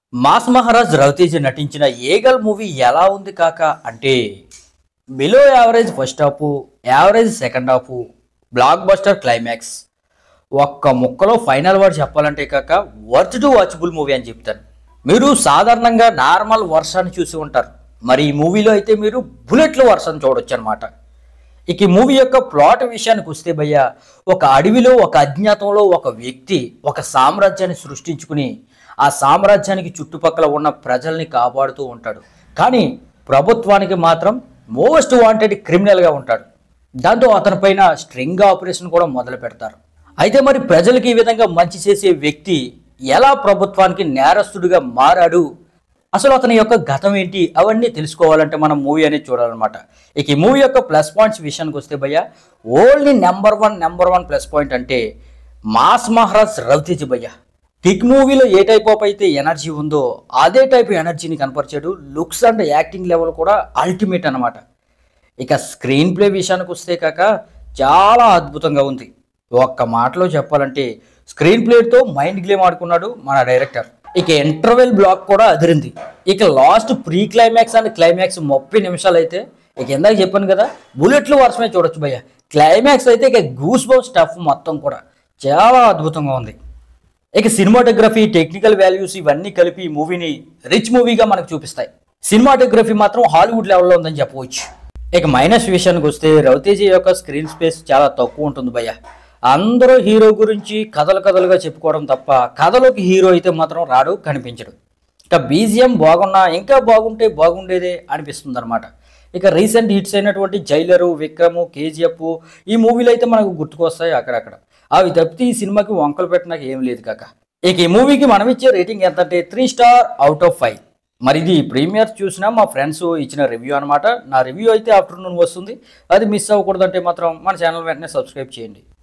mass Maharaj Raviteja నటించిన Eagle movie ఎలా ఉంది కాక అంటే below average first half average second half blockbuster climax ఒక్క ముక్కలో ఫైనల్ వర్డ్ చెప్పాలంటే కాక వర్త్ టు వాచబుల్ మూవీ అని చెప్తాను మీరు సాధారణంగా నార్మల్ వర్షాన్ని చూసి ఉంటారు మరి ఈ మూవీలో అయితే మీరు బుల్లెట్ల వర్షాన్ని చూడొచ్చు అనమాట ఇక ఈ మూవీ యొక్క ప్లాట్ విషయానికి వస్తే భయ్య ఒక అడవిలో ఒక అజ్ఞాతంలో ఒక వ్యక్తి ఒక సామ్రాజ్యాన్ని సృష్టించుకుని ఆ సామ్రాజ్యానికి చుట్టుపక్కల ఉన్న ప్రజల్ని కాపాడుతూ ఉంటాడు కానీ ప్రభుత్వానికి మాత్రం మోస్ట్ వాంటెడ్ క్రిమినల్గా ఉంటాడు దాంతో అతనిపైన స్ట్రింగ్ ఆపరేషన్ కూడా మొదలు పెడతారు అయితే మరి ప్రజలకు ఈ విధంగా మంచి చేసే వ్యక్తి ఎలా ప్రభుత్వానికి నేరస్తుడిగా మారాడు అసలు అతని యొక్క గతం ఏంటి అవన్నీ తెలుసుకోవాలంటే మనం మూవీ అనేది చూడాలన్నమాట ఇక ఈ మూవీ యొక్క ప్లస్ పాయింట్స్ విషయానికి వస్తే భయ్య only number one number one plus point అంటే మాస్ మహారాజ్ రవితేజ్ భయ్య కిక్ మూవీలో ఏ టైప్ ఆఫ్ అయితే ఎనర్జీ ఉందో అదే టైప్ ఎనర్జీని కనపరిచాడు లుక్స్ అండ్ యాక్టింగ్ లెవెల్ కూడా అల్టిమేట్ అన్నమాట ఇక స్క్రీన్ ప్లే విషయానికి వస్తే కాక చాలా అద్భుతంగా ఉంది ఒక్క మాటలో చెప్పాలంటే స్క్రీన్ ప్లేతో మైండ్ గేమ్ ఆడుకున్నాడు మన డైరెక్టర్ ఇక ఇంటర్వెల్ బ్లాక్ కూడా అదిరింది ఇక last pre climax and climax ముప్పై నిమిషాలు అయితే ఇక ఇందాక చెప్పాను కదా బుల్లెట్లు వర్షమే చూడొచ్చు భయ్య క్లైమాక్స్ అయితే ఇక గూస్ బౌ స్టఫ్ మొత్తం కూడా చాలా అద్భుతంగా ఉంది ఇక సినిమాటోగ్రఫీ టెక్నికల్ వాల్యూస్ ఇవన్నీ కలిపి ఈ మూవీని రిచ్ మూవీగా మనకు చూపిస్తాయి సినిమాటోగ్రఫీ మాత్రం హాలీవుడ్ లెవెల్లో ఉందని చెప్పవచ్చు ఇక మైనస్ విషయానికి వస్తే రవితేజ యొక్క స్క్రీన్ స్పేస్ చాలా తక్కువ ఉంటుంది భయ్య అందరూ హీరో గురించి కథలు కథలుగా చెప్పుకోవడం తప్ప కథలోకి హీరో అయితే మాత్రం రాడు కనిపించడు ఇక బీజిఎం బాగున్నా ఇంకా బాగుంటే బాగుండేదే అనిపిస్తుంది అనమాట ఇక రీసెంట్ హిట్స్ అయినటువంటి జైలరు విక్రము కేజీఎఫ్ ఈ మూవీలు అయితే మనకు గుర్తుకొస్తాయి అక్కడక్కడ అవి తప్పితే ఈ సినిమాకి వంకలు పెట్టడానికి ఏం లేదు కాక ఇక ఈ మూవీకి మనం ఇచ్చే రేటింగ్ ఎంత అంటే three star out of five మరి ఇది ప్రీమియర్ చూసినా మా ఫ్రెండ్స్ ఇచ్చిన రివ్యూ అనమాట నా రివ్యూ అయితే ఆఫ్టర్నూన్ వస్తుంది అది మిస్ అవ్వకూడదంటే మాత్రం మన ఛానల్ వెంటనే సబ్స్క్రైబ్ చేయండి